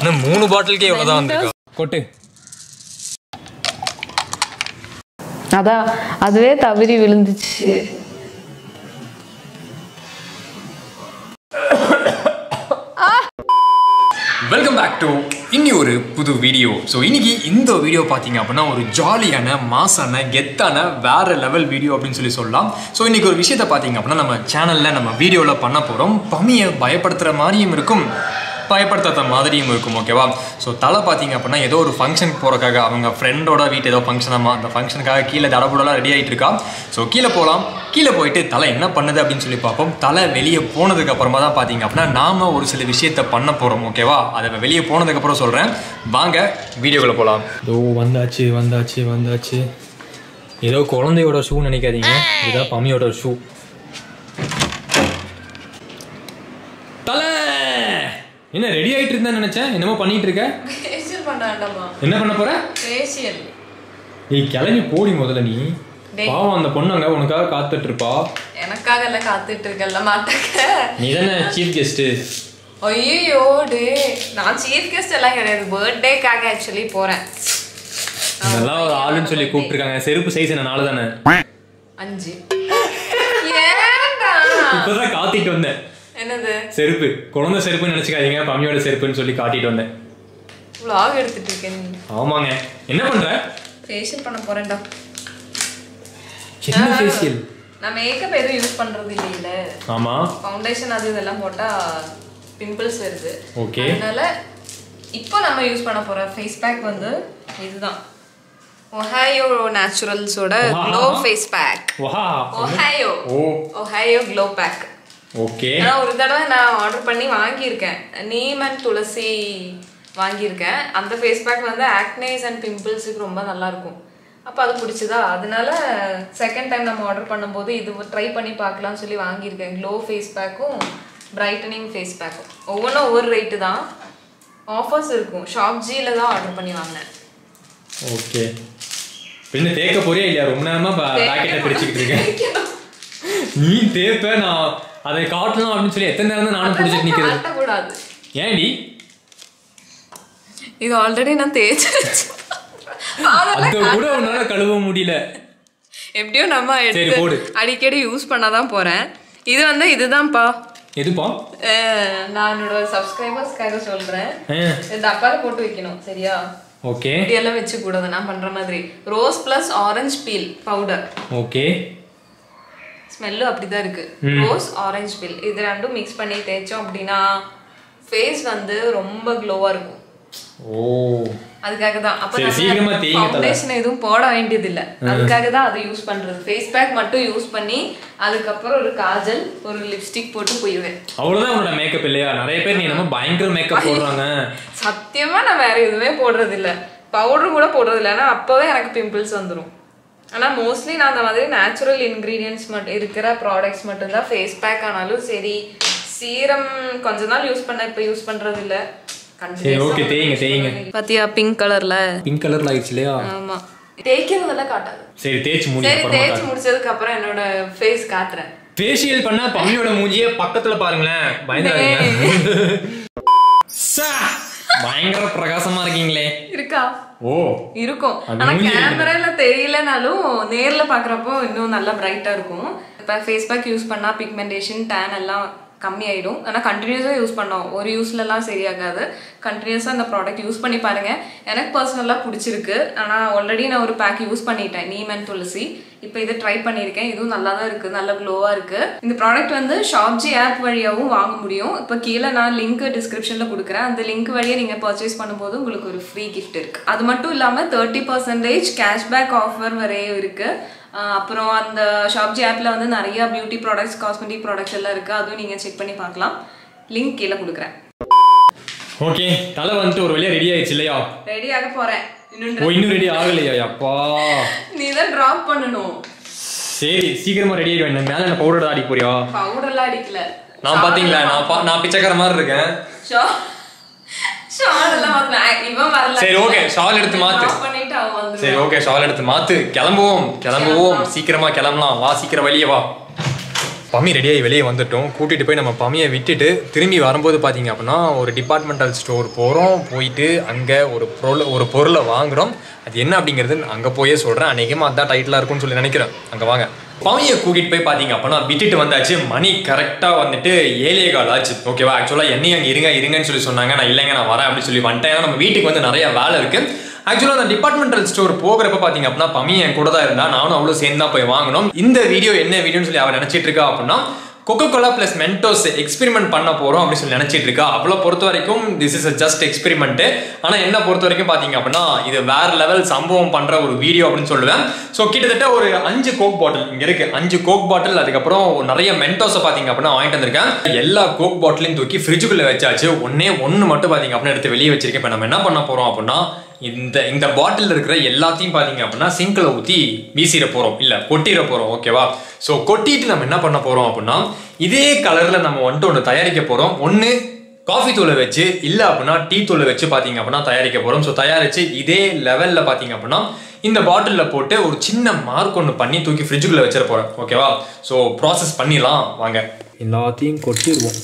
இன்னும் மூணு பாட்டிலுக்கே இவ்வளோ தான் வந்திருக்கா கொட்டு அதான் அதுவே தவறி விழுந்துச்சு வெல்கம் பேக் டு இன்னி ஒரு புது வீடியோ ஸோ இன்னைக்கு இந்த வீடியோ பார்த்தீங்க அப்படின்னா ஒரு ஜாலியான மாசான கெத்தான வேற லெவல் வீடியோ அப்படின்னு சொல்லி சொல்லலாம் ஸோ இன்னைக்கு ஒரு விஷயத்தை பார்த்தீங்க அப்படின்னா நம்ம சேனலில் நம்ம வீடியோவில் பண்ண போகிறோம் பமியை பயப்படுத்துகிற மாதிரியும் இருக்கும் பயப்படுத்தாத மாதிரியும் இருக்கும் ஓகேவா ஸோ தலை பார்த்தீங்க அப்படின்னா ஏதோ ஒரு ஃபங்க்ஷனுக்கு போகிறக்காக அவங்க ஃப்ரெண்டோட வீட்டு ஏதோ ஃபங்க்ஷனாமா அந்த ஃபங்க்ஷனுக்காக கீழே தடபுடலாம் ரெடி ஆகிட்டு இருக்கா ஸோ கீழே போகலாம் கீழே போயிட்டு தலை என்ன பண்ணுது அப்படின்னு சொல்லி பார்ப்போம் தலை வெளியே போனதுக்கு அப்புறமா தான் பார்த்தீங்க அப்படின்னா நாம ஒரு சில விஷயத்த பண்ண போகிறோம் ஓகேவா அதை வெளியே போனதுக்கப்புறம் சொல்கிறேன் வாங்க வீடியோக்குள்ளே போகலாம் ஓ வந்தாச்சு வந்தாச்சு வந்தாச்சு ஏதோ குழந்தையோட ஷூ நினைக்காதீங்க இதுதான் பம்மியோட ஷூ தலை என்ன ரெடி ஆயிட்டு இருந்தேன்னு நினைச்சேன் என்னமோ பண்ணிட்டு இருக்க ஃபேஷியல் பண்ண வேண்டாமா என்ன பண்ண போற ஃபேஷியல் நீ கிளம்பி போடி முதல்ல நீ டேய். பாவம் அந்த பொண்ணு உனக்காக காத்துட்டு இருப்பா எனக்காக எல்லாம் காத்துட்டு இருக்கல மாட்டாங்க நீ தானே சீஃப் கெஸ்ட் ஐயோ டே நான் சீஃப் கெஸ்ட் எல்லாம் கிடையாது பர்த்டேக்காக ஆக்சுவலி போறேன் நல்லா ஒரு ஆளுன்னு சொல்லி கூப்பிட்டுருக்காங்க செருப்பு சைஸ் என்ன நாலு தானே அஞ்சு ஏன்டா இப்பதான் காத்திட்டு வந்தேன் என்னது செருப்பு குழந்தை செருப்புன்னு நினைச்சுக்காதீங்க பம்மியோட செருப்புன்னு சொல்லி காட்டிட்டு வந்தேன் vlog எடுத்துட்டு இருக்கேன் ஆமாங்க என்ன பண்ற ஃபேஷியல் பண்ண போறேன்டா என்ன ஃபேஷியல் நான் மேக்கப் எதுவும் யூஸ் பண்றது இல்லையில ஆமா ஃபவுண்டேஷன் அது இதெல்லாம் போட்டா பிம்பிள்ஸ் வருது ஓகே அதனால இப்போ நம்ம யூஸ் பண்ண போற ஃபேஸ் பேக் வந்து இதுதான் ஒஹாயோ நேச்சுரல்ஸோட Wow. க்ளோ ஃபேஸ் பேக் வா ஒஹாயோ ஓ ஒஹாயோ க்ளோ பேக் ஓகே நான் ஒரு தடவை நான் ஆர்டர் பண்ணி வாங்கியிருக்கேன் நீம் அண்ட் துளசி வாங்கியிருக்கேன் அந்த ஃபேஸ் பேக் வந்து ஆக்னேஸ் அண்ட் பிம்பிள்ஸுக்கு ரொம்ப நல்லா இருக்கும் அப்போ அது பிடிச்சதா அதனால செகண்ட் டைம் நம்ம ஆர்டர் பண்ணும்போது இது ட்ரை பண்ணி பார்க்கலாம்னு சொல்லி வாங்கியிருக்கேன் க்ளோ ஃபேஸ் பேக்கும் பிரைட்டனிங் ஃபேஸ் பேக்கும் ஒவ்வொன்றும் ஒவ்வொரு ரேட்டு தான் ஆஃபர்ஸ் இருக்கும் ஷாப் ஜியில் தான் ஆர்டர் பண்ணி வாங்கினேன் ஓகே பின்ன தேக்க போறியா இல்லையா ரொம்ப நேரமா பாக்கெட்டை பிடிச்சிக்கிட்டு இருக்கேன் நீ தேப்ப நான் அதை காட்டலாம் அப்படின்னு சொல்லி எத்தனை நேரம் தான் நானும் பிடிச்சிட்டு நிக்கிறது காட்டக்கூடாது ஏன்டி இது ஆல்ரெடி நான் தேய்ச்சி அதெல்லாம் அதை கூட உன்னால கழுவ முடியல எப்படியோ நம்ம சரி, போடு. எடுத்து அடிக்கடி யூஸ் பண்ணாதான் போறேன் இது வந்து இதுதான்ப்பா எதுப்பா அஹ் நான் என்னோட சப்ஸ்கிரைபர்ஸ்க்காக சொல்றேன் இந்த டப்பால போட்டு வைக்கணும் சரியா ஓகே இப்படியெல்லாம் வச்சு கூடாது நான் பண்ற மாதிரி rose plus orange peel powder okay ஸ்மெல்லும் அப்படிதான் இருக்கு ரோஸ் ஆரஞ்சு பீல் இது ரெண்டும் மிக்ஸ் பண்ணி தேய்ச்சோம் அப்படின்னா ஃபேஸ் வந்து ரொம்ப க்ளோவா இருக்கும் ஓ அதுக்காக தான் அப்ப சரி, சீக்கிரமா தேய்ங்க தல. ஃபவுண்டேஷன் எதுவும் போட வேண்டியது இல்ல அதுக்காக தான் அதை யூஸ் பண்றது ஃபேஸ் பேக் மட்டும் யூஸ் பண்ணி அதுக்கப்புறம் ஒரு காஜல் ஒரு லிப்ஸ்டிக் போட்டு போயிடுவேன் அவ்வளவுதான் உன்னோட மேக்கப் இல்லையா நிறைய பேர் நீ நம்ம பயங்கர மேக்கப் போடுறாங்க சத்தியமா நான் வேற எதுவுமே போடுறது இல்ல பவுடர் கூட போடுறது இல்ல ஆனா அப்பவே எனக்கு பிம்பிள்ஸ் வந்துரும் ஆனா மோஸ்ட்லி நான் அந்த மாதிரி நேச்சுரல் இன்கிரீடியன்ஸ் மட்டும் இருக்கிற ப்ராடக்ட்ஸ் மட்டும்தான் ஃபேஸ் பேக் ஆனாலும் சரி சீரம் கொஞ்ச நாள் யூஸ் பண்ண இப்ப யூஸ் பண்றது இல்ல சரி ஓகே தேய்ங்க தேய்ங்க பாத்தியா பிங்க் கலர்ல பிங்க் கலர்ல ஆயிடுச்சு இல்லையா ஆமா தேய்க்கிறதெல்லாம் காட்டாது சரி தேய்ச்சி மூடி சரி அப்புறமா தேய்ச்சி முடிச்சதுக்கு அப்புறம் என்னோட ஃபேஸ் காட்டுறேன் ஃபேஷியல் பண்ணா பம்மியோட மூஞ்சியே பக்கத்துல பாருங்களேன் பயந்துறாதீங்க சா, பயங்கர பிரகாசமா இருக்கீங்களே இருக்கா ஓ இருக்கும் அது ஆனா மூஞ்சி கேமரால தெரியலனாலும் நேர்ல பாக்குறப்போ இன்னும் நல்லா பிரைட்டா இருக்கும் இப்ப ஃபேஸ் பேக் யூஸ் பண்ணா பிக்மெண்டேஷன் டேன் எல்லாம் கம்மி ஆயிடும் ஆனா கண்டினியூஸா யூஸ் பண்ணோம் ஒரு யூஸ்ல எல்லாம் சரியாகாது கண்டினியூஸா அந்த ப்ராடக்ட் யூஸ் பண்ணி பாருங்க எனக்கு பர்சனலா பிடிச்சிருக்கு ஆனா ஆல்ரெடி நான் ஒரு பேக் யூஸ் பண்ணிட்டேன் நீமன் துளசி இப்போ இதை ட்ரை பண்ணியிருக்கேன் இதுவும் நல்லா தான் இருக்கு நல்ல க்ளோவா இருக்கு இந்த ப்ராடக்ட் வந்து ஷாப்ஜி ஆப் வழியாவும் வாங்க முடியும் இப்போ கீழே நான் லிங்க் டிஸ்கிரிப்ஷன்ல கொடுக்குறேன் அந்த லிங்க் வழியா நீங்க பர்ச்சேஸ் பண்ணும்போது உங்களுக்கு ஒரு ஃப்ரீ கிஃப்ட் இருக்கு அது மட்டும் இல்லாம தேர்ட்டி பர்சன்டேஜ் கேஷ்பேக் ஆஃபர் வரையும் இருக்கு ஆஹ் அப்புறம் அந்த ஷாப்ஜி ஆப்ல வந்து நிறைய பியூட்டி ப்ராடக்ட்ஸ் காஸ்மெட்டிக் ப்ராடக்ட்ஸ் எல்லாம் இருக்கு அதுவும் நீங்க செக் பண்ணி பார்க்கலாம் லிங்க் கீழே கொடுக்குறேன் ஓகே தலை வந்துட்டு ஒரு வழியா ரெடி ஆயிடுச்சு இல்லையா ரெடி ஆக போறேன் இன்னும் ஓ இன்னும் ரெடி ஆகலையா அப்பா நீ தான் ட்ராப் பண்ணணும் சரி சீக்கிரமா ரெடி ஆயிடுவேன் மேல என்ன பவுடர் ஆடி போறியா பவுடர்லாம் அடிக்கல நான் பாத்தீங்களா நான் பா- நான் பிச்சைக்கார மாதிரி இருக்கேன் ஷா- ஷால் எல்லாம் மாத்தணும். ஆ, இவன் வரல. சரி, okay, ஷால் எடுத்து மாத்து. Drop பண்ணிட்டு அவன் வந்துருவான். சரி ஓகே ஷால் எடுத்து மாத்து கிளம்புவோம் கிளம்புவோம் சீக்கிரமா கிளம்பலாம் வா சீக்கிரம் வெளியே வா பம்மி ரெடியாகி வெளியே வந்துட்டோம் கூட்டிகிட்டு போய் நம்ம பம்மியை விட்டுட்டு திரும்பி வரும்போது பார்த்தீங்க அப்படின்னா ஒரு டிபார்ட்மெண்டல் ஸ்டோர் போகிறோம் போயிட்டு அங்கே ஒரு பொருள் ஒரு பொருளை வாங்குறோம் அது என்ன அப்படிங்கிறது அங்கே போயே சொல்கிறேன் அன்றைக்குமா அதான் டைட்டிலாக இருக்கும்னு சொல்லி நினைக்கிறேன் அங்கே வாங்க பம்மியை கூட்டிகிட்டு போய் பார்த்தீங்க அப்படின்னா விட்டுட்டு வந்தாச்சு மணி கரெக்டாக வந்துட்டு ஏழே கால் ஆச்சு ஓகேவா ஆக்சுவலாக என்னையும் அங்கே இருங்க இருங்கன்னு சொல்லி சொன்னாங்க நான் இல்லைங்க நான் வரேன் அப்படின்னு சொல்லி வந்துட்டேன் ஏன்னா நம்ம வீட்டுக்கு வந்து நிறைய வேலை இருக்குது ஆக்சுவலாக அந்த டிபார்ட்மெண்டல் ஸ்டோர் போகிறப்ப பார்த்தீங்க அப்படின்னா பமி என் கூட தான் இருந்தா நானும் அவ்வளோ சேர்ந்து தான் போய் வாங்கணும் இந்த வீடியோ என்ன வீடியோன்னு சொல்லி அவன் நினச்சிட்டு இருக்கா அப்படின்னா Coca Cola plus Mentos experiment பண்ண போகிறோம் அப்படின்னு சொல்லி நினச்சிட்டு இருக்கா அவ்வளோ பொறுத்த வரைக்கும் this is a just experiment ஆனால் என்ன பொறுத்த வரைக்கும் பார்த்தீங்க அப்படின்னா இது வேற லெவல் சம்பவம் பண்ணுற ஒரு வீடியோ அப்படின்னு சொல்லுவேன் ஸோ கிட்டத்தட்ட ஒரு அஞ்சு கோக் பாட்டில் இங்கே இருக்கு அஞ்சு கோக் பாட்டில் அதுக்கப்புறம் நிறைய மென்டோஸை பார்த்தீங்க அப்படின்னா வாங்கிட்டு வந்திருக்கேன் எல்லா கோக் பாட்டிலையும் தூக்கி ஃப்ரிட்ஜுக்குள்ளே வச்சாச்சு ஒன்னே ஒன்று மட்டும் பார்த்தீங்க அப்படின்னா எடுத்து வெளியே வச்சிருக்கேன் இப்போ நம்ம என்ன பண்ண போகிறோம் அப்படின்னா இந்த இந்த பாட்டில் இருக்கிற எல்லாத்தையும் பார்த்தீங்க அப்படின்னா சிங்கில் ஊற்றி வீசிட போகிறோம் இல்லை கொட்டிட போகிறோம் ஓகேவா ஸோ கொட்டிட்டு நம்ம என்ன பண்ண போகிறோம் அப்படின்னா இதே கலரில் நம்ம வந்துட்டு ஒன்று தயாரிக்க போகிறோம் ஒன்று காஃபி தூளை வச்சு இல்லை அப்படின்னா டீ தூளை வச்சு பார்த்தீங்க அப்படின்னா தயாரிக்க போகிறோம் ஸோ தயாரித்து இதே லெவலில் பார்த்தீங்க அப்படின்னா இந்த பாட்டிலில் போட்டு ஒரு சின்ன மார்க் ஒன்று பண்ணி தூக்கி ஃப்ரிட்ஜுக்குள்ளே வச்சிட போகிறேன் ஓகேவா ஸோ ப்ராசஸ் பண்ணிடலாம் வாங்க எல்லாத்தையும் கொட்டிடுவோம்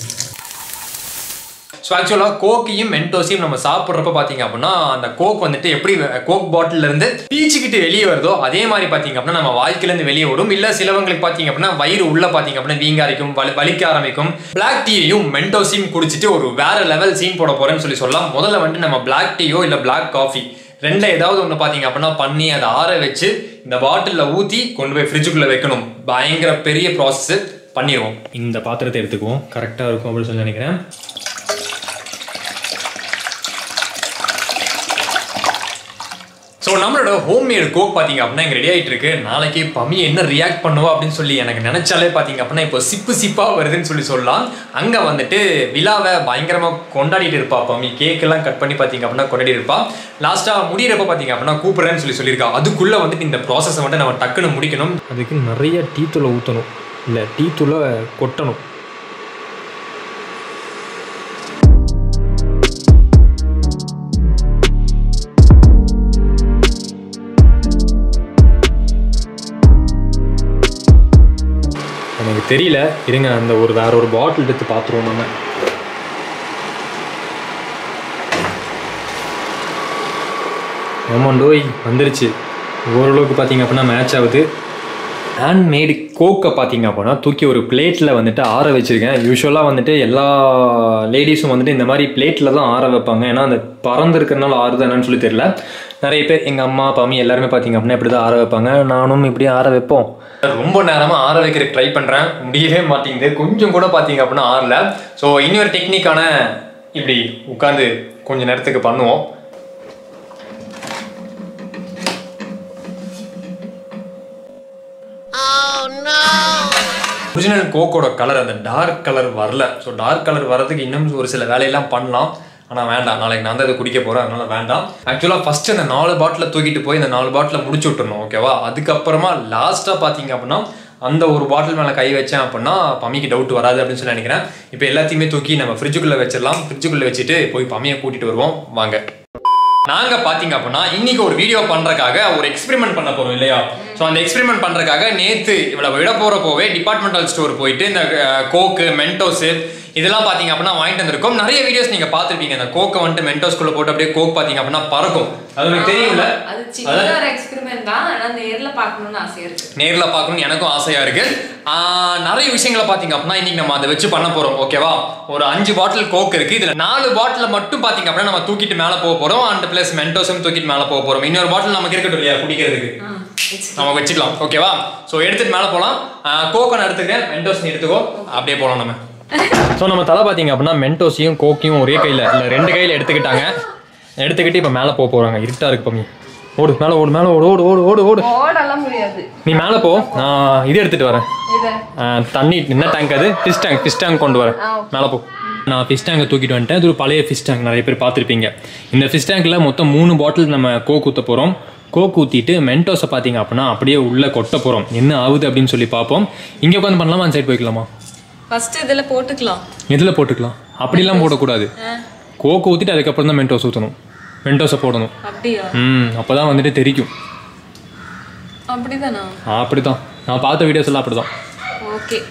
ஸோ ஆக்சுவலாக கோக்கையும் மென்டோஸையும் நம்ம சாப்பிட்றப்ப பார்த்தீங்க அப்படின்னா அந்த கோக் வந்துட்டு எப்படி கோக் பாட்டில் இருந்து பீச்சுக்கிட்டு வெளியே வருதோ அதே மாதிரி பார்த்தீங்க அப்படின்னா நம்ம வாழ்க்கையிலேருந்து வெளியே வரும் இல்லை சிலவங்களுக்கு பார்த்தீங்க அப்படின்னா வயிறு உள்ள பார்த்தீங்க அப்படின்னா வீங்க ஆரம்பிக்கும் வலி வலிக்க ஆரம்பிக்கும் பிளாக் டீயையும் மென்டோஸையும் குடிச்சிட்டு ஒரு வேற லெவல் சீன் போட போறேன்னு சொல்லி சொல்லலாம் முதல்ல வந்துட்டு நம்ம பிளாக் டீயோ இல்லை பிளாக் காஃபி ரெண்டுல ஏதாவது ஒன்று பார்த்தீங்க அப்படின்னா பண்ணி அதை ஆற வச்சு இந்த பாட்டிலில் ஊற்றி கொண்டு போய் ஃப்ரிட்ஜுக்குள்ளே வைக்கணும் பயங்கர பெரிய ப்ராசஸ் பண்ணிடுவோம் இந்த பாத்திரத்தை எடுத்துக்குவோம் கரெக்டாக இருக்கும் அப்படின்னு சொல்லி நினைக்கிறேன் ஸோ நம்மளோட ஹோம்மேட் கோக் பார்த்தீங்க அப்படின்னா இங்கே ரெடி ஆகிட்டு இருக்கு நாளைக்கு பமி என்ன ரியாக்ட் பண்ணுவா அப்படின்னு சொல்லி எனக்கு நினைச்சாலே பார்த்தீங்க அப்படின்னா இப்போ சிப்பு சிப்பாக வருதுன்னு சொல்லி சொல்லலாம் அங்கே வந்துட்டு விழாவை பயங்கரமாக கொண்டாடிட்டு இருப்பா பமி கேக்கெல்லாம் கட் பண்ணி பார்த்தீங்க அப்படின்னா கொண்டாடி இருப்பா லாஸ்ட்டாக முடியிறப்ப பார்த்தீங்க அப்படின்னா கூப்பிட்றேன்னு சொல்லி சொல்லியிருக்கா அதுக்குள்ளே வந்துட்டு இந்த ப்ராசஸை வந்துட்டு நம்ம டக்குன்னு முடிக்கணும் அதுக்கு நிறைய டீ தூளை ஊற்றணும் இல்லை டீ தூளை கொட்டணும் எனக்கு தெரியல இருங்க அந்த ஒரு வேற ஒரு பாட்டில் எடுத்து பார்த்துருவோம் நம்ம ஆமாண்டோய் வந்துருச்சு ஓரளவுக்கு பார்த்தீங்க அப்படின்னா மேட்ச் ஆகுது ஹேண்ட்மேடு கோக்கை பார்த்தீங்க அப்படின்னா தூக்கி ஒரு பிளேட்டில் வந்துட்டு ஆற வச்சுருக்கேன் யூஸ்வலாக வந்துட்டு எல்லா லேடிஸும் வந்துட்டு இந்த மாதிரி பிளேட்டில் தான் ஆற வைப்பாங்க ஏன்னா அந்த பறந்துருக்கிறனால ஆறுது என்னன்னு சொல்லி தெரியல நிறைய பேர் எங்கள் அம்மா பாமி எல்லாருமே பார்த்தீங்க அப்படின்னா இப்படி தான் ஆற வைப்பாங்க நானும் இப்படி ஆற வைப்போம் ரொம்ப நேரமாக ஆற வைக்கிறதுக்கு ட்ரை பண்ணுறேன் முடியவே மாட்டேங்குது கொஞ்சம் கூட பார்த்தீங்க அப்படின்னா ஆறல ஸோ இன்னொரு டெக்னிக்கான இப்படி உட்காந்து கொஞ்ச நேரத்துக்கு பண்ணுவோம் ஒரிஜினல் கோக்கோட கலர் அந்த டார்க் கலர் வரல ஸோ டார்க் கலர் வர்றதுக்கு இன்னும் ஒரு சில வேலையெல்லாம் பண்ணலாம் ஆனால் வேண்டாம் நாளைக்கு நான் தான் இதை குடிக்க போகிறேன் அதனால வேண்டாம் ஆக்சுவலாக ஃபர்ஸ்ட் அந்த நாலு பாட்டில் தூக்கிட்டு போய் இந்த நாலு பாட்டில் முடிச்சு விட்டுறணும் ஓகேவா அதுக்கப்புறமா லாஸ்ட்டாக பார்த்தீங்க அப்படின்னா அந்த ஒரு பாட்டில் மேலே கை வச்சேன் அப்படின்னா பம்மிக்கு டவுட் வராது அப்படின்னு சொல்லி நினைக்கிறேன் இப்போ எல்லாத்தையுமே தூக்கி நம்ம ஃப்ரிட்ஜுக்குள்ளே வச்சிடலாம் ஃப்ரிட்ஜுக்குள்ளே வச்சுட்டு போய் பம்மியை கூட்டிகிட்டு வருவோம் வாங்க நாங்க பாத்தீங்க அப்படின்னா இன்னைக்கு ஒரு வீடியோ பண்றதுக்காக ஒரு எக்ஸ்பெரிமெண்ட் பண்ண போறோம் இல்லையா சோ அந்த எக்ஸ்பெரிமெண்ட் பண்றதுக்காக நேத்து இவ்வளவு விட போற போவே டிபார்ட்மெண்டல் ஸ்டோர் போயிட்டு இந்த கோக்கு மென்டோஸ் இதெல்லாம் பாத்தீங்க அப்படின்னா வாங்கிட்டு வந்திருக்கோம் நிறைய வீடியோஸ் நீங்க பாத்திருப்பீங்க இந்த கோக்கை வந்துட்டு மென்டோஸ்குள்ள போட்டு அப்படியே கோக் பாத்தீங்க அப்படின்னா பறக்கும் அது உங்களுக்கு தெரியும்ல அது சின்ன ஒரு எக்ஸ்பெரிமெண்ட் தான் ஆனா நேர்ல பார்க்கணும்னு ஆசையா இருக்கு நேர்ல பார்க்கணும்னு எனக்கும் ஆசையா இருக்கு ஆஹ் நிறைய விஷயங்களை பாத்தீங்க அப்படின்னா இன்னைக்கு நம்ம அதை வச்சு பண்ண போறோம் ஓகேவா ஒரு அஞ்சு பாட்டில் கோக் இருக்கு இதுல நாலு பாட்டில் மட்டும் பாத்தீங்க அப்படின்னா நம்ம தூக்கிட்டு மேல போக போறோம் அண்ட் பிளஸ் மென்டோஸும் தூக்கிட்டு மேல போக போறோம் இன்னொரு பாட்டில் நமக்கு இருக்கட்டும் இல்லையா குடிக்கிறதுக்கு ஆ, it's- நம்ம வச்சுக்கலாம் ஓகேவா ஸோ எடுத்துட்டு மேலே போகலாம் கோக்கை நான் எடுத்துக்கிறேன் மென்டோஸ் நீ எடுத்துக்கோ அப்படியே போகலாம் நம்ம ஸோ நம்ம தலை பார்த்தீங்க அப்படின்னா மென்டோஸையும் கோக்கையும் ஒரே கையில் இல்லை ரெண்டு கையில் எடுத்துக்கிட்டாங்க எடுத்துக்கிட்டு இப்போ மேலே போக போகிறாங்க இருட்டாக இருக்கு பம்மி ஓடு மேலே ஓடு மேலே ஓடு ஓடு ஓடு ஓடு ஓடு ஓடலாம் முடியாது நீ மேலே போ நான் இது எடுத்துகிட்டு வரேன் இத ஆ, தண்ணி என்ன டேங்க் அது ஃபிஷ் டேங்க் ஃபிஷ் டேங்க் கொண்டு வரேன் ஆ, மேலே போ நான் ஃபிஷ் டேங்கை தூக்கிட்டு வந்துட்டேன் இது ஒரு பழைய ஃபிஷ் டேங்க் நிறைய பேர் பார்த்துருப்பீங்க இந்த ஃபிஷ் டேங்க்கில் மொத்தம் மூணு பாட்டில் நம்ம கோக் ஊற்ற போகிறோம் கோக் ஊற்றிட்டு மென்டோஸை பார்த்தீங்க அப்படின்னா அப்படியே உள்ளே கொட்ட போகிறோம் என்ன ஆகுது அப்படின்னு சொல்லி பார்ப்போம் இங்கே உட்காந்து பண்ணலாமா அந்த சைடு போய்க்கலாமா ஃபர்ஸ்ட் இதுல போட்டுக்கலாம் எதில் போட்டுக்கலாம் அப்படிலாம் போடக்கூடாது கோக் ஊற்றிட்டு அதுக்கப்புறம் தான் மென்டோஸ் ஊற்றணும் மென்டோஸை போடணும் அப்படியா ம் அப்போ தான் வந்துட்டு தெரிக்கும் அப்படிதானா அப்படி தான் நான் பார்த்த வீடியோஸ் எல்லாம் அப்படி தான் ஓகே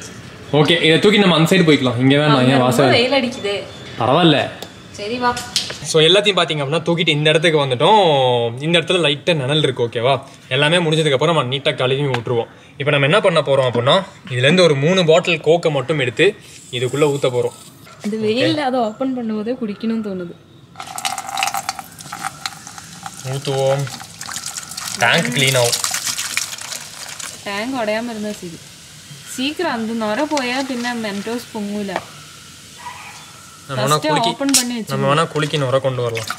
ஓகே இதை தூக்கி நம்ம அந்த சைடு போய்க்கலாம் இங்கே வேணாம் ஏன் வாசல் வெயில் அடிக்குதே பரவாயில்ல சரி வா ஸோ எல்லாத்தையும் பார்த்தீங்க அப்படின்னா தூக்கிட்டு இந்த இடத்துக்கு வந்துட்டோம் இந்த இடத்துல லைட்டாக நிழல் இருக்கு ஓகேவா எல்லாமே முடிஞ்சதுக்கப்புறம் நம்ம நீட்டாக கழுவி விட்டுருவோம் இப்போ நம்ம என்ன பண்ண போகிறோம் அப்படின்னா இதுலேருந்து ஒரு மூணு பாட்டில் கோக்கை மட்டும் எடுத்து இதுக்குள்ளே ஊற்ற போகிறோம் இந்த வெயில்ல அதை ஓப்பன் பண்ணும்போதே குடிக்கணும்னு தோணுது ஊற்றுவோம் டேங்க் க்ளீன் ஆகும் டேங்க் உடையாம இருந்தா சரி சீக்கிரம் அந்த நுர போயா பின்ன மென்டோஸ் பொங்கல நம்ம வேணா குளிக்கி ஓப்பன் பண்ணி வச்சு நம்ம வேணா குளிக்கி நுர கொண்டு வரலாம்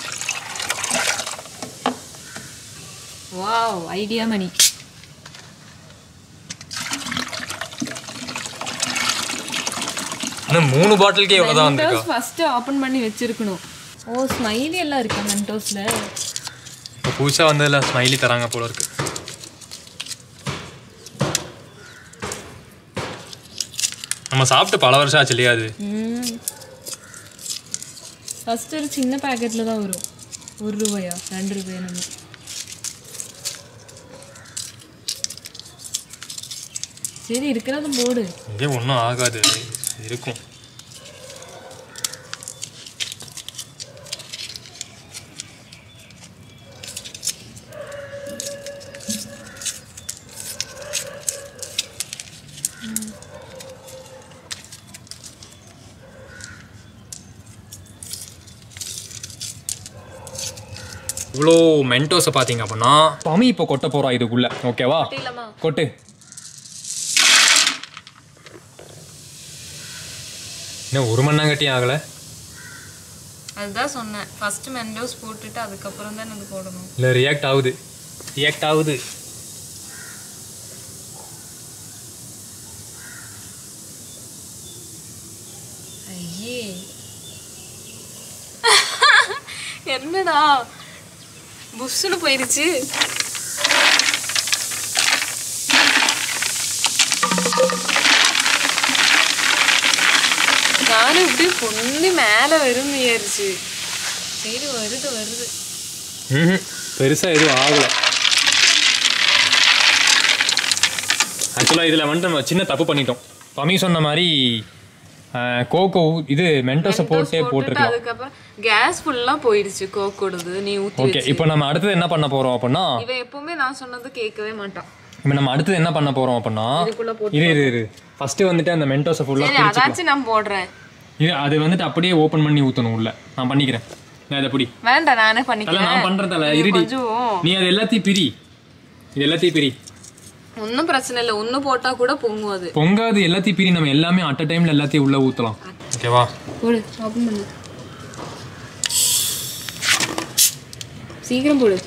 வாவ் ஐடியா மணி இன்னும் மூணு பாட்டிலுக்கே இவ்வளோ தான் வந்திருக்கா மென்டோஸ் ஃபர்ஸ்ட் ஓப்பன் பண்ணி வச்சிருக்கணும் ஓ ஸ்மைலி எல்லாம் இருக்கா மென்டோஸ்ல இப்போ புதுசாக வந்ததில் ஸ்மைலி தராங்க போல இருக்கு நம்ம சாப்பிட்டு பல வருஷம் ஆச்சு இல்லையா அது ஃபர்ஸ்ட் ஒரு சின்ன பேக்கெட்ல தான் வரும் ஒரு ரூபாயா ரெண்டு ரூபாயா நம்ம சரி இருக்கிறது போடு இதே ஒன்றும் ஆகாது இருக்கும் இவ்வளோ மென்டோஸை பார்த்தீங்க அப்படின்னா பமி இப்போ கொட்ட போகிறோம் இதுக்குள்ள ஓகேவா இல்லம்மா கொட்டு இன்னும் ஒரு மணி நேரம் ஆகலை அதுதான் சொன்னேன் ஃபர்ஸ்ட் மென்டோஸ் போட்டுட்டு அதுக்கப்புறம் தான் அது போடணும் இல்லை ரியாக்ட் ஆகுது ரியாக்ட் ஆகுது ஐயே என்னடா புஷ்ஷுன்னு போயிருச்சு நானும் இப்படி பொண்ணு மேலே வரும் ஏறிச்சு சரி வருது வருது ம் பெருசாக எதுவும் ஆகலை ஆக்சுவலாக இதில் வந்துட்டு நம்ம சின்ன தப்பு பண்ணிட்டோம் பமி சொன்ன மாதிரி கோகோ இது மென்டோஸை போட்டே போட்டிருக்கலாம் அதுக்கப்புறம் கேஸ் ஃபுல்லா போயிடுச்சு கோக்கோடது நீ ஊத்தி ஓகே இப்போ நம்ம அடுத்தது என்ன பண்ண போகிறோம் அப்படின்னா இவன் எப்பவுமே நான் சொன்னது கேட்கவே மாட்டான் இப்போ நம்ம அடுத்தது என்ன பண்ண போகிறோம் அப்படின்னா இதுக்குள்ள போட்டு இரு இரு இரு ஃபஸ்ட்டு வந்துட்டு அந்த மென்டோஸை ஃபுல்லாக சரி அதாச்சும் நான் போடுறேன் இது அது வந்துட்டு அப்படியே ஓப்பன் பண்ணி ஊற்றணும் உள்ள நான் பண்ணிக்கிறேன் நான் இதை பிடி வேண்டாம் நானே தல பண்ணிக்கிறேன் நான் பண்ணுறேன் தல இருடி கொஞ்சம் நீ அது எல்லாத்தையும் பிரி இது எல்லாத்தையும் பிரி ஒன்றும் பிரச்சனை இல்லை ஒன்று போட்டா கூட பொங்கும் அது பொங்காது எல்லாத்தையும் பிரி நம்ம எல்லாமே அட் அ டைம்ல எல்லாத்தையும் உள்ள ஊற்றலாம் ஓகேவா போடு ஓப்பன் பண்ணு சீக்கிரம் போடு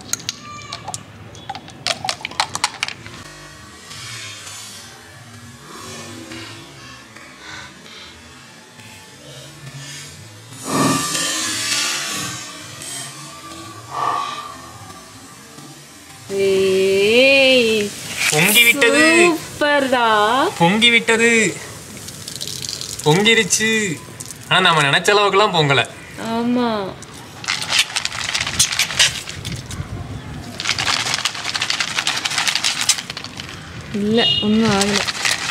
ஏய் பொங்கி விட்டது சூப்பர்டா பொங்கி விட்டது பொங்கிருச்சு ஆனா நம்ம நினைச்ச அளவுக்குலாம் பொங்கல ஆமா இல்ல ஒன்றும் ஆகல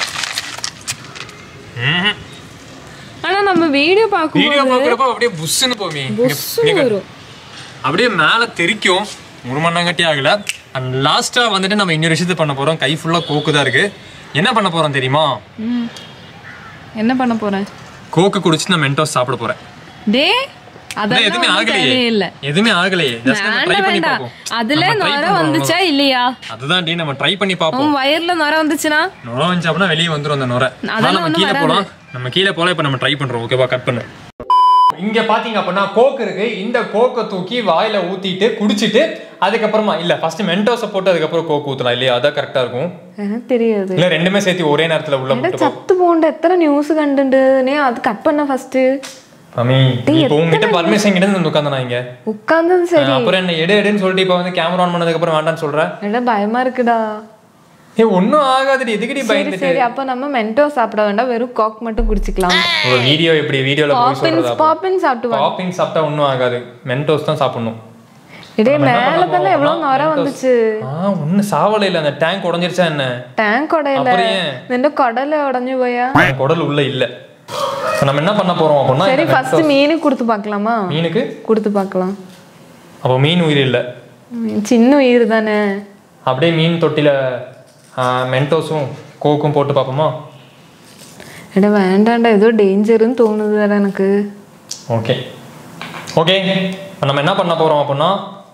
ஆனா நம்ம வீடியோ பார்க்கும் வீடியோ பார்க்குறப்ப அப்படியே புஷ்ஷுன்னு போமே புஷ்ஷுன்னு வரும் அப்படியே மேலே தெரிக்கும் ஒரு மண்ணாங்கட்டி ஆகல அண்ட் லாஸ்ட்டாக வந்துட்டு நம்ம இன்னொரு விஷயத்தை பண்ண போகிறோம் கை ஃபுல்லாக கோக்கு தான் இருக்கு என்ன பண்ண போகிறோம் தெரியுமா ம். என்ன பண்ண போறேன் கோக்கு குடிச்சு நான் மென்டோஸ் சாப்பிட போகிறேன் டே எதுவுமே அதெல்லாம் ஒண்ணும் ஆகலையே தேவையே இல்ல எதுவுமே ஆகலையே ஜஸ்ட் நம்ம ட்ரை வேண்டாம் பண்ணி வேண்டாம் பார்ப்போம் அதுல நம்ம try நுர பண்றோம் வந்துச்சா அவ்வளவுதான். இல்லையா அதுதான் டி நம்ம ட்ரை பண்ணி பார்ப்போம் உன் வயர்ல நுர வந்துச்சுன்னா நுர வந்துச்சு அப்படின்னா வெளியே வந்துரும் அந்த நுர அதெல்லாம் அதனால நம்ம ஒண்ணும் கீழே வராது. போலாம் நம்ம கீழே போலாம் இப்போ நம்ம ட்ரை பண்றோம் ஓகேவா கட் பண்ணு இங்க பாத்தீங்க அப்படின்னா கோக் இருக்கு இந்த கோக்கை தூக்கி வாயில ஊத்திட்டு குடிச்சிட்டு அதுக்கப்புறமா இல்ல ஃபர்ஸ்ட் மென்டோஸை போட்டு அதுக்கப்புறம் கோக் ஊத்தலாம் இல்லையா அதான் கரெக்டா இருக்கும் எனக்கு தெரியாது இல்ல ரெண்டுமே சேர்த்து ஒரே நேரத்துல உள்ள போட்டு ചത്തു പോണ്ട എത്ര ന്യൂസ് കണ്ടിട്ടുണ്ട് നീ അത് കട്ട് பண்ண ஃபர்ஸ்ட் அமி இப்போ உங்ககிட்ட பர்மிஷன் கிட்ட வந்து உட்காந்து நான் இங்க உட்கார்ந்தது சரி அப்புறம் என்ன எடு எடுன்னு சொல்லிட்டு இப்போ வந்து கேமரா ஆன் பண்ணதுக்கு அப்புறம் வேண்டாம்னு சொல்றேன் எடா பயமா இருக்குடா ஏ ஒன்றும் ஆகாதுடி எதுக்குடி சரி பயந்துட்டு சரி அப்ப நம்ம மென்டோ சாப்பிட வேண்டாம் வெறும் காக் மட்டும் குடிச்சுக்கலாம் ஒரு வீடியோ எப்படி வீடியோல போய் பாப்பின்ஸ் சொல்றதா பாப்பின் சாப்பிட்டு வா. பாப்பிங் சாப்பிட்டா ஒன்றும் ஆகாது மென்டோஸ் தான் சாப்பிடணும் இடே நம்ம என்ன மேல பண்ண தானே எவ்வளவு போறோம்? நுர Mentos. வந்துச்சு ஆ ஒண்ணு சாவல இல்ல அந்த டேங்க் உடைஞ்சிருச்சா என்ன டேங்க் உடையல அப்புறம் ஏன்? നിന്റെ குடல உடைஞ்சு போயா என் குடல் உள்ள இல்ல இப்ப நம்ம என்ன பண்ண போறோம் அப்படின்னா சரி இந்த ஃபர்ஸ்ட் மீனுக்கு கொடுத்து பார்க்கலாமா மீனுக்கு கொடுத்து பார்க்கலாம் அப்போ மீன் உயிர் இல்ல ம், சின்ன உயிர் தானே அப்படியே மீன் தொட்டில ஆ, மென்டோஸும் கோக்கும் போட்டு பார்ப்போமா എടാ വേണ്ടാണ്ട ஏதோ டேஞ்சர்னு தோணுது வேற எனக்கு ஓகே ஓகே இப்போ நம்ம என்ன பண்ண போறோம் அப்படின்னா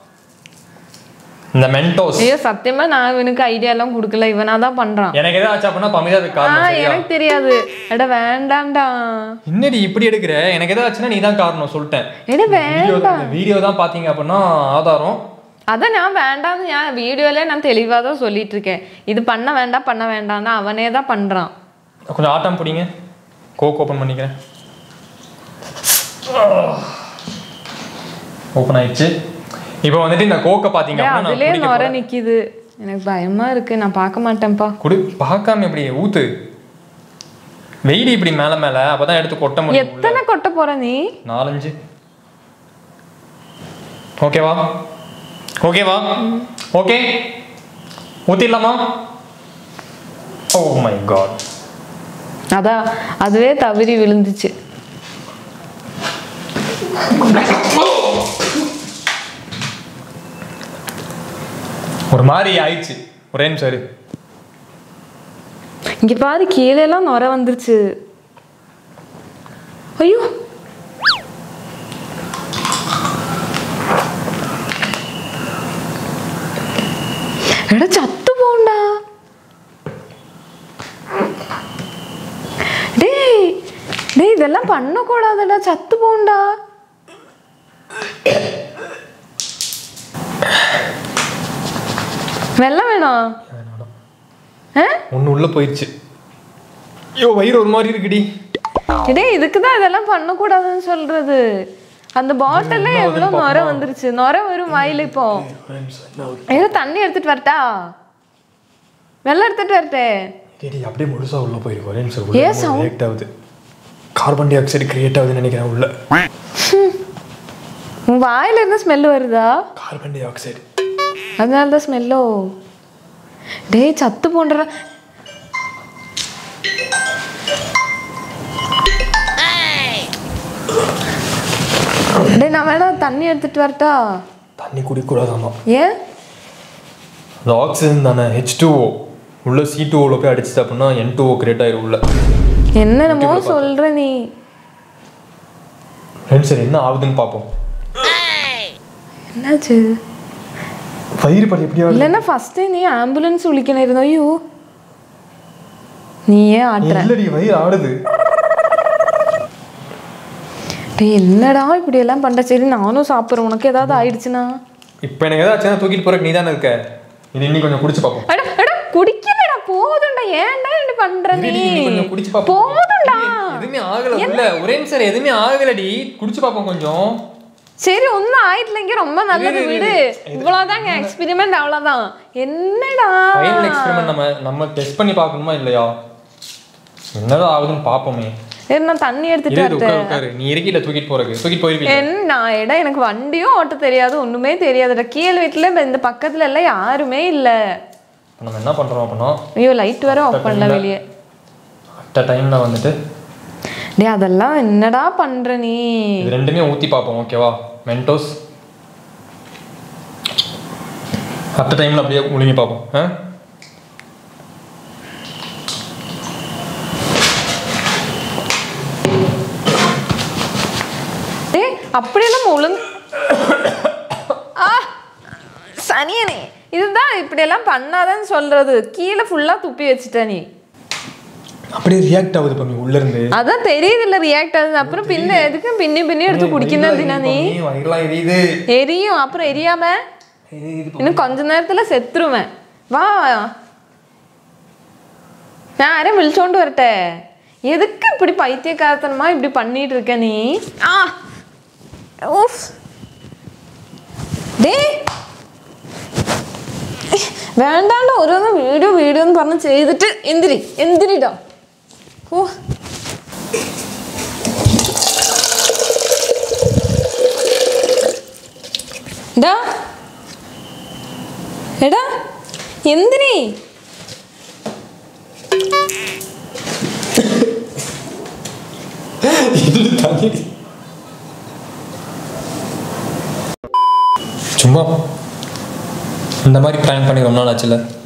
இந்த மென்டோஸ் ஐயோ சத்தியமா நான் இவனுக்கு ஐடியா எல்லாம் கொடுக்கல இவனா தான் பண்றான் எனக்கு எதாவது ஆச்சு அப்படின்னா பமிதா அதுக்கு ஆ காரணம் சரியா எனக்கு தெரியாது எடா வேண்டாம்டா என்னடி இப்படி எடுக்கிற எனக்கு எதாவது ஆச்சுன்னா நீ தான் காரணம் சொல்லிட்டேன் എടാ வீடியோ വേണ്ട இந்த வீடியோ தான் பார்த்தீங்க அப்படின்னா ஆதாரம் அதான் நான் வேண்டாம்னு ഞാൻ வீடியோல நான் தெளிவா தான் சொல்லிட்டு இருக்கேன் இது பண்ண வேண்டாம் பண்ண வேண்டாம்னு அவனே தான் பண்றான் கொஞ்சம் ஆட்டம் பிடிங்க கோக் ஓப்பன் பண்ணிக்கிறேன் ஓப்பன் ஆயிடுச்சு இப்போ வந்துட்டு இந்த கோக்கை பார்த்தீங்க ஏய், அப்படின்னா நான் அதுலயே குடிக்க நுர போறேன். நிக்குது எனக்கு பயமா இருக்கு நான் பார்க்க மாட்டேன்ப்பா குடு பார்க்காம எப்படி ஊத்து வெயிடி இப்படி மேல மேல அப்பதான் எடுத்து கொட்ட முடியும் உள்ள. எத்தனை கொட்ட போற நீ நாலஞ்சு ஓகேவா ஓகேவா ஓகே ஊத்திடலாமா ஓ மை காட் அதான் அதுவே தவறி விழுந்துச்சு ஒரு மாதிரி ஆயிடுச்சு ஒரே நிமிஷம் இரு. இங்க பாரு கீழே எல்லாம் நுர வந்துருச்சு ஐயோ எடா சத்து போண்டா டேய் டேய் இதெல்லாம் பண்ணக்கூடாதுடா சத்து போண்டா வெள்ளம் வேணும் ஆ ஒண்ணு உள்ள போயிடுச்சு ஐயோ வயிறு ஒரு மாதிரி இருக்குடி டேய் இதுக்கு தான் இதெல்லாம் பண்ணக்கூடாதுன்னு சொல்றது அந்த பாட்டில்ல எவ்வளோ நுர வந்துருச்சு நுர வரும் வாயில இப்போ ஏதோ தண்ணி எடுத்துட்டு வரட்டா வெள்ளம் எடுத்துட்டு வரட்டே டேடி அப்படியே முழுசா உள்ள போயிருக்கு ஒரே நிமிஷம் ஏன் sound? ரியாக்ட் ஆகுது கார்பன் டை ஆக்சைடு கிரியேட் ஆகுதுன்னு நினைக்கிறேன் உள்ள உன் வாயில இருந்து ஸ்மெல் வருதா கார்பன் டை ஆக்சைடு அதனால தான் ஸ்மெல்லோ டேய் சத்து போன்ற டேய் நான் வேணா தண்ணி எடுத்துட்டு வரட்டா தண்ணி குடிக்கூடாதாமா ஏன் அந்த ஆக்சிஜன் தானே ஹெச் டூ உள்ள சி டூ போய் அடிச்சுட்டு அப்படின்னா என் டூ கிரியேட் ஆயிரும் உள்ள என்னென்னமோ சொல்ற நீ ஃப்ரெண்ட்ஸ் சரி என்ன ஆகுதுன்னு பார்ப்போம் என்னாச்சு வயிறு படி எப்படியா இல்லைன்னா ஃபர்ஸ்ட் நீ ஆம்புலன்ஸ் விളിക്കണ இருந்தோ ஐயோ நீ ஏன் ஆட்டுற இல்லடி வயிறு ஆடுது டேய் என்னடா இப்படி எல்லாம் பண்ற சரி நானும் சாப்பிட்றேன் உனக்கு ஏதாவது ஆயிடுச்சுன்னா இப்போ எனக்கு ஏதாச்சும் தூக்கிட்டு போறக்கு நீ தானே இருக்க இது இன்னி கொஞ்சம் குடிச்சு பார்ப்போம் அட அட குடிக்கலடா போதும்டா ஏன்டா இப்படி பண்ற நீ இருடி, இன்னி கொஞ்சம் குடிச்சு பார்ப்போம் போதும்டா எதுவுமே ஆகல உள்ள ஒரே நிமிஷம் எதுவுமே ஆகலடி குடிச்சு பார்ப்போம் கொஞ்சம் சரி ஒன்றும் ஆயிட்டலைங்க ரொம்ப நல்லது விடு இவ்வளோதாங்க எக்ஸ்பெரிமெண்ட் அவ்வளோதான் என்னடா ஃபைனல் எக்ஸ்பெரிமெண்ட் நம்ம நம்ம டெஸ்ட் பண்ணி பார்க்கணுமா இல்லையா என்னதான் ஆகுதுன்னு பார்ப்போமே சரி நான் தண்ணி எடுத்துட்டு இரு, வரட்டேன் உட்காரு உட்காரு நீ இருக்கில தூக்கிட்டு போறக்கு தூக்கிட்டு போயிருவீங்க என்ன இடம் எனக்கு வண்டியும் ஓட்ட தெரியாது ஒண்ணுமே தெரியாதுடா கீழ் வீட்டுல இந்த- இந்த பக்கத்துல எல்லாம் யாருமே இல்ல இப்போ நம்ம என்ன பண்றோம் அப்படின்னா ஐயோ லைட் வேற ஆஃப் பண்ணல வெளியே அட்ட டைம்ல வந்துட்டு டேய் அதெல்லாம் என்னடா பண்ற நீ இது ரெண்டுமே ஊத்தி பார்ப்போம் ஓகேவா மென்டோஸ் அட்ட டைம்ல அப்படியே முழுங்கி பார்ப்போம் ஆ டேய் அப்படியெல்லாம் ஒழுங்கு ஆ சனியனே இதுதான் இப்படியெல்லாம் பண்ணாதன்னு சொல்றது கீழே ஃபுல்லா துப்பி வச்சுட்ட நீ அப்படியே ரியாக்ட் ஆகுது பம்மி உள்ள இருந்து அதான் தெரியுது இல்ல ரியாக்ட் ஆகுது அப்புறம் பின்ன எதுக்கு பின்னி பின்னி எடுத்து குடிக்கணும் தினா நீ வயிறுலாம் எரியுது எரியும் அப்புறம் எரியாம இன்னும் கொஞ்ச நேரத்துல செத்துருவேன் வா நான் யாரையும் விழிச்சோண்டு வரட்டே எதுக்கு இப்படி பைத்தியக்காரத்தனமா இப்படி பண்ணிட்டு இருக்க நீ ஆ ஊஃப் டேய் വേണ്ടാണ്ട് ഓരോന്ന് വീഡിയോ വീഡിയോ എന്ന് പറഞ്ഞ് ചെയ്തിട്ട് എന്തിരി എന്തിരിടോ ഓ ഡാ എടാ എന്തിനേ சும்மா இந்த மாதிரி ப்ராங்க் பண்ணி ரொம்ப நாள் ஆச்சுல